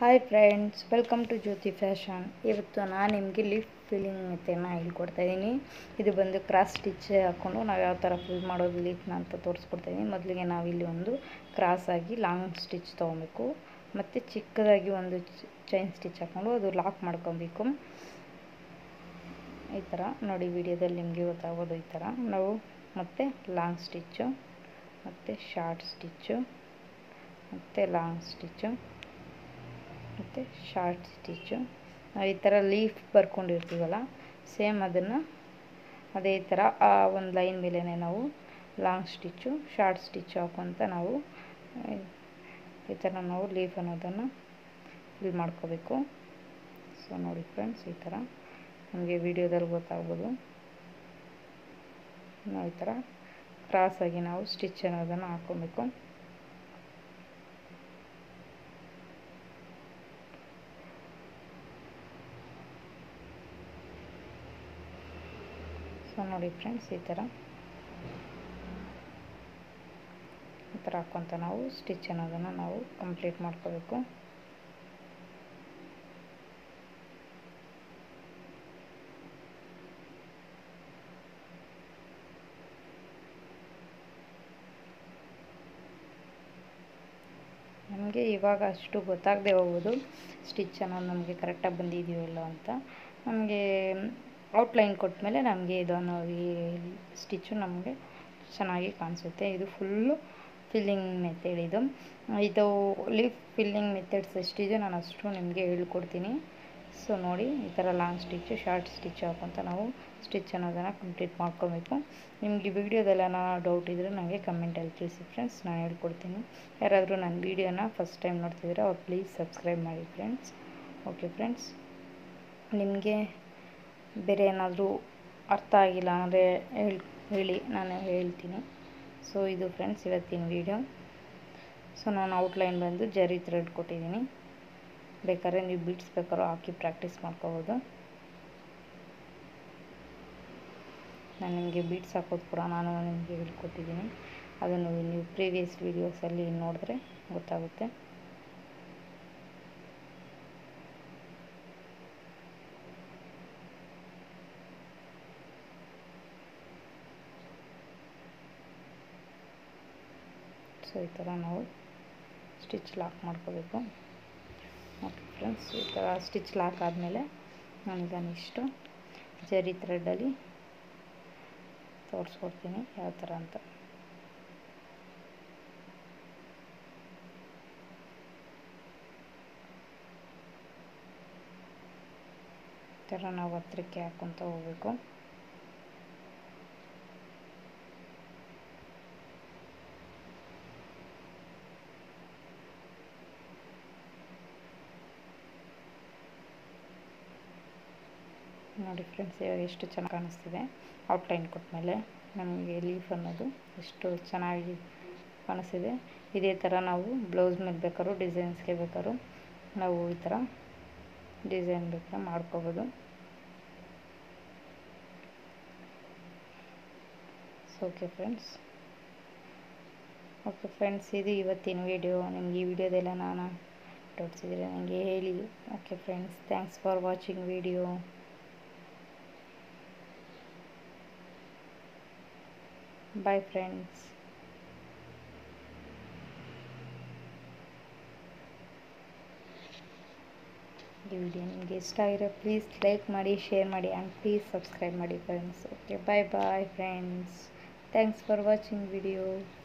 hi friends welcome to Jyothi fashion ಇವತ್ತು ನಾನು ನಿಮಗೆ ಲಿಫ್ಟ್ ಫಿಲ್ಲಿಂಗ್ ಮೆಥಡ್ನ ಹೇಳ್ಕೊಡ್ತಾ ಇದ್ದೀನಿ ಇದು ಬಂದು ಕ್ರಾಸ್ ಸ್ಟಿಚ್ ಹಾಕ್ಕೊಂಡು ನಾವು ಯಾವ ಥರ ಫಿಲ್ ಮಾಡೋದು ಲೀಫ್ನ ಅಂತ ತೋರಿಸ್ಕೊಡ್ತಾ ಇದ್ದೀನಿ ಮೊದಲಿಗೆ ನಾವಿಲ್ಲಿ ಒಂದು ಕ್ರಾಸಾಗಿ ಲಾಂಗ್ ಸ್ಟಿಚ್ ತೊಗೊಬೇಕು ಮತ್ತು ಚಿಕ್ಕದಾಗಿ ಒಂದು ಚೈನ್ ಸ್ಟಿಚ್ ಹಾಕ್ಕೊಂಡು ಅದು ಲಾಕ್ ಮಾಡ್ಕೊಬೇಕು ಈ ಥರ ನೋಡಿ ವಿಡಿಯೋದಲ್ಲಿ ನಿಮಗೆ ಗೊತ್ತಾಗೋದು ಈ ಥರ ನಾವು ಮತ್ತು ಲಾಂಗ್ ಸ್ಟಿಚ್ಚು ಮತ್ತು ಶಾರ್ಟ್ ಸ್ಟಿಚ್ಚು ಮತ್ತು ಲಾಂಗ್ ಸ್ಟಿಚ್ಚು ಮತ್ತು ಶಾರ್ಟ್ ಸ್ಟಿಚ್ಚು ನಾವು ಈ ಥರ ಲೀಫ್ ಬರ್ಕೊಂಡಿರ್ತೀವಲ್ಲ ಸೇಮ್ ಅದನ್ನು ಅದೇ ಥರ ಆ ಒಂದು ಲೈನ್ ಮೇಲೇ ನಾವು ಲಾಂಗ್ ಸ್ಟಿಚ್ಚು ಶಾರ್ಟ್ ಸ್ಟಿಚ್ಚು ಹಾಕೊತ ನಾವು ಈ ಥರ ನಾವು ಲೀಫ್ ಅನ್ನೋದನ್ನು ಫಿಲ್ ಮಾಡ್ಕೋಬೇಕು ಸೊ ನೋಡಿ ಫ್ರೆಂಡ್ಸ್ ಈ ಥರ ನಮಗೆ ವಿಡಿಯೋದಲ್ಲಿ ಗೊತ್ತಾಗ್ಬೋದು ನಾವು ಈ ಥರ ಕ್ರಾಸಾಗಿ ನಾವು ಸ್ಟಿಚ್ ಅನ್ನೋದನ್ನು ಹಾಕ್ಕೊಬೇಕು ಸೊ ನೋಡಿ ಫ್ರೆಂಡ್ಸ್ ಈ ಥರ ಈ ಥರ ಹಾಕ್ಕೊತ ನಾವು ಸ್ಟಿಚ್ ಅನ್ನೋದನ್ನು ನಾವು ಕಂಪ್ಲೀಟ್ ಮಾಡ್ಕೋಬೇಕು ನಮಗೆ ಇವಾಗ ಅಷ್ಟು ಗೊತ್ತಾಗದೆ ಹೋಗ್ಬೋದು ಸ್ಟಿಚ್ ಅನ್ನೋದು ನಮಗೆ ಕರೆಕ್ಟಾಗಿ ಬಂದಿದೆಯೋ ಇಲ್ಲ ಅಂತ ನಮಗೆ ಔಟ್ಲೈನ್ ಕೊಟ್ಟಮೇಲೆ ನಮಗೆ ಇದನ್ನು ಈ ಸ್ಟಿಚ್ಚು ನಮಗೆ ಚೆನ್ನಾಗಿ ಕಾಣಿಸುತ್ತೆ ಇದು ಫುಲ್ಲು ಫಿಲ್ಲಿಂಗ್ ಮೆಥಡ್ ಇದು ಇದು ಲೀಫ್ ಫಿಲ್ಲಿಂಗ್ ಮೆಥಡ್ಸ್ ಎಷ್ಟಿದೆ ನಾನು ಅಷ್ಟು ನಿಮಗೆ ಹೇಳ್ಕೊಡ್ತೀನಿ ಸೊ ನೋಡಿ ಈ ಥರ ಲಾಂಗ್ ಸ್ಟಿಚ್ಚು ಶಾರ್ಟ್ ಸ್ಟಿಚ್ ಹಾಕೊಂತ ನಾವು ಸ್ಟಿಚ್ ಅನ್ನೋದನ್ನು ಕಂಪ್ಲೀಟ್ ಮಾಡ್ಕೊಬೇಕು ನಿಮಗೆ ವಿಡಿಯೋದೆಲ್ಲ ಡೌಟ್ ಇದ್ದರೆ ನನಗೆ ಕಮೆಂಟಲ್ಲಿ ತಿಳಿಸಿ ಫ್ರೆಂಡ್ಸ್ ನಾನು ಹೇಳ್ಕೊಡ್ತೀನಿ ಯಾರಾದರೂ ನನ್ನ ವೀಡಿಯೋನ ಫಸ್ಟ್ ಟೈಮ್ ನೋಡ್ತಿದ್ರೆ ಅವ್ರು ಪ್ಲೀಸ್ ಸಬ್ಸ್ಕ್ರೈಬ್ ಮಾಡಿ ಫ್ರೆಂಡ್ಸ್ ಓಕೆ ಫ್ರೆಂಡ್ಸ್ ನಿಮಗೆ ಬೇರೆ ಏನಾದರೂ ಅರ್ಥ ಆಗಿಲ್ಲ ಅಂದರೆ ಹೇಳಿ ಹೇಳಿ ನಾನು ಹೇಳ್ತೀನಿ ಸೊ ಇದು ಫ್ರೆಂಡ್ಸ್ ಇವತ್ತಿನ ವೀಡಿಯೋ ಸೊ ನಾನು ಔಟ್ಲೈನ್ ಬಂದು ಜರಿ ಥ್ರೆಡ್ ಕೊಟ್ಟಿದ್ದೀನಿ ಬೇಕಾದ್ರೆ ನೀವು ಬಿಟ್ಸ್ ಬೇಕಾದ್ರೂ ಹಾಕಿ ಪ್ರಾಕ್ಟೀಸ್ ಮಾಡ್ಕೋಬೋದು ನಾನು ನಿಮಗೆ ಬೀಟ್ಸ್ ಹಾಕೋದು ಕೂಡ ನಾನು ನಿಮಗೆ ಹೇಳ್ಕೊಟ್ಟಿದ್ದೀನಿ ಅದನ್ನು ನೀವು ಪ್ರೀವಿಯಸ್ ವೀಡಿಯೋಸಲ್ಲಿ ನೋಡಿದ್ರೆ ಗೊತ್ತಾಗುತ್ತೆ ಸೊ ಈ ಥರ ನಾವು ಸ್ಟಿಚ್ ಲಾಕ್ ಮಾಡ್ಕೋಬೇಕು ಓಕೆ ಫ್ರೆಂಡ್ಸ್ ಈ ಥರ ಸ್ಟಿಚ್ ಲಾಕ್ ಆದಮೇಲೆ ನನಗೆ ಇಷ್ಟು ಜರಿ ಥ್ರೆಡ್ಡಲ್ಲಿ ತೋರಿಸ್ಕೊಡ್ತೀನಿ ಯಾವ ಥರ ಅಂತ ಈ ಥರ ನಾವು ಹತ್ರಕ್ಕೆ ಹಾಕ್ಕೊತ ಹೋಗ್ಬೇಕು ನೋಡಿ ಫ್ರೆಂಡ್ಸ್ ಇವಾಗ ಎಷ್ಟು ಚೆನ್ನಾಗಿ ಕಾಣಿಸ್ತಿದೆ ಔಟ್ಲೈನ್ ಕೊಟ್ಟಮೇಲೆ ನಮಗೆ ಲೀಫ್ ಅನ್ನೋದು ಎಷ್ಟು ಚೆನ್ನಾಗಿ ಕಾಣಿಸ್ತಿದೆ ಇದೇ ಥರ ನಾವು ಬ್ಲೌಸ್ ಮೇಲೆ ಬೇಕಾದ್ರೂ ಡಿಸೈನ್ಸ್ಗೆ ಬೇಕಾದ್ರೂ ನಾವು ಈ ಥರ ಡಿಸೈನ್ ಬೇಕಾದ್ರೆ ಮಾಡ್ಕೋಬೋದು ಓಕೆ ಫ್ರೆಂಡ್ಸ್ ಓಕೆ ಫ್ರೆಂಡ್ಸ್ ಇದು ಇವತ್ತಿನ ವಿಡಿಯೋ ನಿಮಗೆ ಈ ವಿಡಿಯೋದೆಲ್ಲ ನಾನು ತೋರಿಸಿದ್ರೆ ನನಗೆ ಹೇಳಿ okay friends thanks for watching video bye friends ಈ ವಿಡಿಯೋ ನಿಮಗೆ ಇಷ್ಟ ಆಗಿರೋ ಪ್ಲೀಸ್ ಲೈಕ್ ಮಾಡಿ ಶೇರ್ ಮಾಡಿ ಆ್ಯಂಡ್ ಪ್ಲೀಸ್ ಸಬ್ಸ್ಕ್ರೈಬ್ ಮಾಡಿ friends okay bye bye friends thanks for watching video